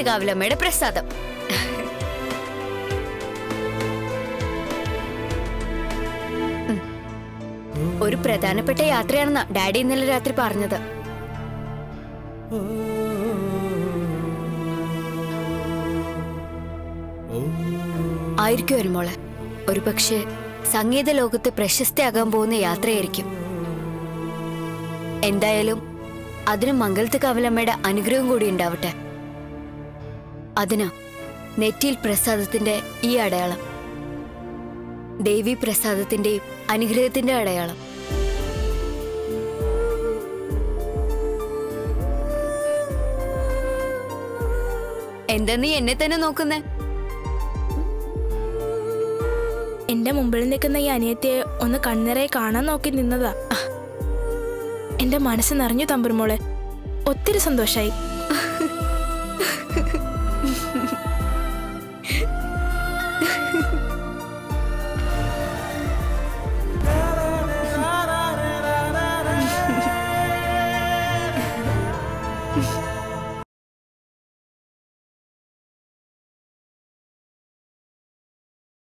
കാവിലമ്മയുടെ പ്രസാദം ഉം. ഒരു പ്രധാനപ്പെട്ട യാത്രയാണെന്നാ ഡാഡി ഇന്നലെ രാത്രി പറഞ്ഞത് ആയിരിക്കും ഒരു മോളെ ഒരു പക്ഷേ സംഗീത ലോകത്ത് പ്രശസ്തയാകാൻ പോകുന്ന യാത്രയായിരിക്കും എന്തായാലും അതിന് മംഗലത്ത് കാവലമ്മയുടെ അനുഗ്രഹം കൂടി ഉണ്ടാവട്ടെ അതിനാ നെറ്റിയിൽ പ്രസാദത്തിന്റെ ഈ അടയാളം ദേവി പ്രസാദത്തിന്റെയും അനുഗ്രഹത്തിന്റെ അടയാളം എന്താ നീ എന്നെ തന്നെ നോക്കുന്നേ എന്റെ മുമ്പിൽ നിൽക്കുന്ന ഈ അനിയത്തിയെ ഒന്ന് കണ്ണിറയെ കാണാൻ നോക്കി നിന്നതാ അഹ്. എന്റെ മനസ്സ് നിറഞ്ഞു തമ്പുരുമോളെ ഒത്തിരി സന്തോഷായി ആ